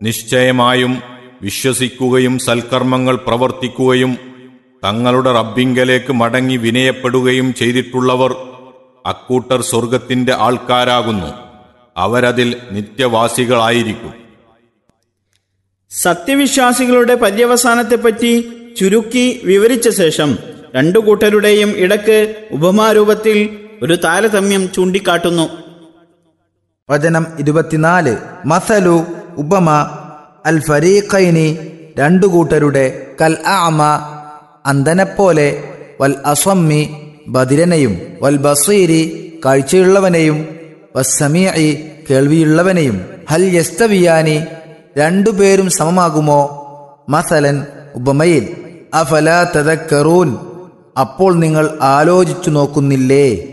നിശ്ചയമായും വിശ്വസിക്കുകയും സൽക്കർമ്മങ്ങൾ പ്രവർത്തിക്കുകയും തങ്ങളുടെ റബ്ബിങ്കലേക്ക് മടങ്ങി വിനയപ്പെടുകയും ചെയ്തിട്ടുള്ളവർ അക്കൂട്ടർ സ്വർഗത്തിന്റെ ആൾക്കാരാകുന്നു അവരതിൽ നിത്യവാസികളായിരിക്കും സത്യവിശ്വാസികളുടെ പര്യവസാനത്തെപ്പറ്റി ചുരുക്കി വിവരിച്ച ശേഷം രണ്ടു കൂട്ടരുടെയും ഇടക്ക് ഉപമാരൂപത്തിൽ ഒരു താരതമ്യം ചൂണ്ടിക്കാട്ടുന്നു വചനം ഇരുപത്തിനാല് മസലു ഉപമ അൽ ഫരീഖൈനി രണ്ടു കൂട്ടരുടെ കൽ ആമ അന്ധനെപ്പോലെ വൽ അസ്വമ്മി ബദിരനെയും വൽ ബസീരി കാഴ്ചയുള്ളവനെയും വസ്സമീഇ കേൾവിയുള്ളവനെയും ഹൽ യസ്തവിയാനി രണ്ടുപേരും സമമാകുമോ മസലൻ ഉപമയിൽ അഫല തദക്കറൂൻ അപ്പോൾ നിങ്ങൾ ആലോചിച്ചു നോക്കുന്നില്ലേ